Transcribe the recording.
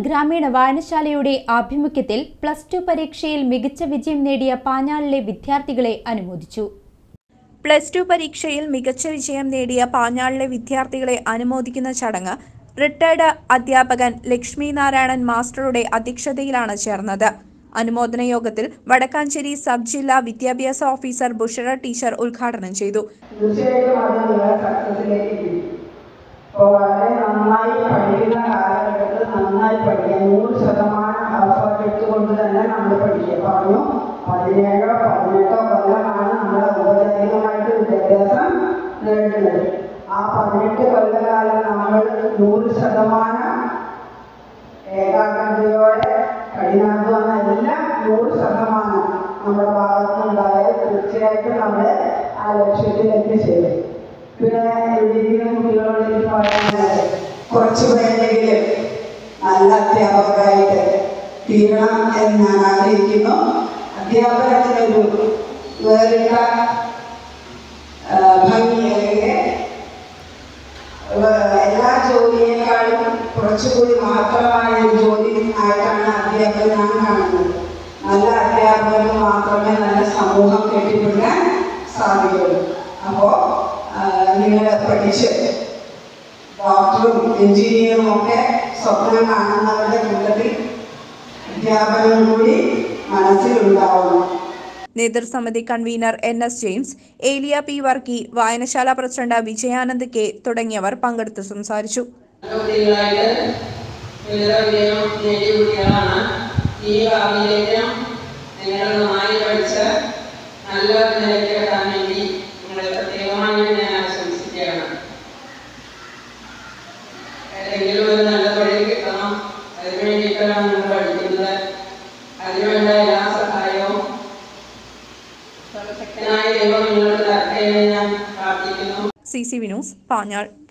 ഗ്രാമീണ വായനശാലയുടെ ആഭിമുഖ്യത്തിൽ plus two പരീക്ഷയിൽ മികച്ച വിജയം നേടിയ പാഞ്ഞാളിലെ വിദ്യാർത്ഥികളെ അനുമോദിച്ചു പ്ലസ് ടു പരീക്ഷയിൽ മികച്ച വിജയം നേടിയ പാഞ്ഞാളിലെ വിദ്യാർത്ഥികളെ അനുമോദിക്കുന്ന ചടങ്ങ് റിട്ടയർഡ് അധ്യാപകൻ ലക്ഷ്മി നാരായണൻ മാസ്റ്ററുടെ അധ്യക്ഷതയിലാണ് ചേർന്നത് അനുമോദന യോഗത്തിൽ വടക്കാഞ്ചേരി സബ് ജില്ലാ വിദ്യാഭ്യാസ ഓഫീസർ ബുഷറ ടീച്ചർ ഉദ്ഘാടനം ചെയ്തു തീർച്ചയായിട്ടും അത് നിങ്ങളെ സക്സസിലേക്ക് എത്തിക്കും അപ്പോൾ വളരെ നന്നായി പഠിക്കുന്ന കാലഘട്ടത്തിൽ നന്നായി പഠിക്കുക നൂറ് ശതമാനം എഫേർട്ട് എടുത്തുകൊണ്ട് തന്നെ നമ്മൾ പഠിക്കുക പറഞ്ഞു പതിനേഴോ പതിനെട്ടോ കൊല്ലമാണ് നമ്മൾ ഔപചാരികമായിട്ട് വിദ്യാഭ്യാസം നേടുന്നത് ആ പതിനെട്ട് കൊല്ലകാലം നമ്മൾ നൂറ് ശതമാനം ഏകാഗ്രതയോടെ കഠിനാധ്വാനം എല്ലാം നൂറ് ശതമാനം നമ്മുടെ ഭാഗത്തുനിന്നുണ്ടായാൽ തീർച്ചയായിട്ടും നമ്മൾ ആ ലക്ഷ്യത്തിൽ എത്തിച്ചേരും പിന്നെ എവിടെയെങ്കിലും കുട്ടികളോട് എനിക്ക് പറയാനുള്ളത് കുറച്ച് പേരെങ്കിലും നല്ല അധ്യാപകരായിട്ട് തീരണം എന്ന് ഞാൻ ആഗ്രഹിക്കുന്നു അധ്യാപനത്തിനൊരു വേറിട്ട ആ, ഭംഗി അല്ലെങ്കിൽ ഏഹ് എല്ലാ ജോലിയേക്കാളും കുറച്ചുകൂടി മഹത്തരമായ ഒരു ജോലി ആയിട്ടാണ് അധ്യാപകൻ ഞാൻ കാണുന്നത് നല്ല അധ്യാപകന് മാത്രമേ നല്ല സമൂഹം കെട്ടിപ്പിടിക്കാൻ സാധിക്കുള്ളൂ അപ്പോൾ നിങ്ങൾ പഠിച്ച് ഡോക്ടറും എഞ്ചിനീയറും ഒക്കെ സ്വപ്നം കാണുന്നവരുടെ കൂട്ടത്തിൽ അധ്യാപനം കൂടി മനസ്സിലുണ്ടാവണം നേതൃസമിതി convener N S James Eliya P Varkey വായനശാല പ്രസിഡന്റ് വിജയാനന്ദ് കെ തുടങ്ങിയവർ പങ്കെടുത്ത് സംസാരിച്ചു കുട്ടികളായിട്ട് ഉയര വിജയം നേടിയ കുട്ടികളാണ് ഈ ഭാവിയിലേക്കും നിങ്ങൾ നന്നായി പഠിച്ച് നല്ല ഒരു നിലയ്ക്ക് എത്താൻ വേണ്ടി നിങ്ങളെ പ്രത്യേകമായി ഞാൻ ആശംസിക്കുകയാണ് ഏതെങ്കിലും ഒരു നല്ല തൊഴിൽ കിട്ടണം അതിനു വേണ്ടിയിട്ടാണ് നിങ്ങൾ പഠിക്കുന്നത് അതിനുവേണ്ട എല്ലാ സഹായവും സർവശക്തനായ ദൈവം നിങ്ങൾക്ക് തരട്ടെ എന്ന് ഞാൻ പ്രാർത്ഥിക്കുന്നു C C V news Panjal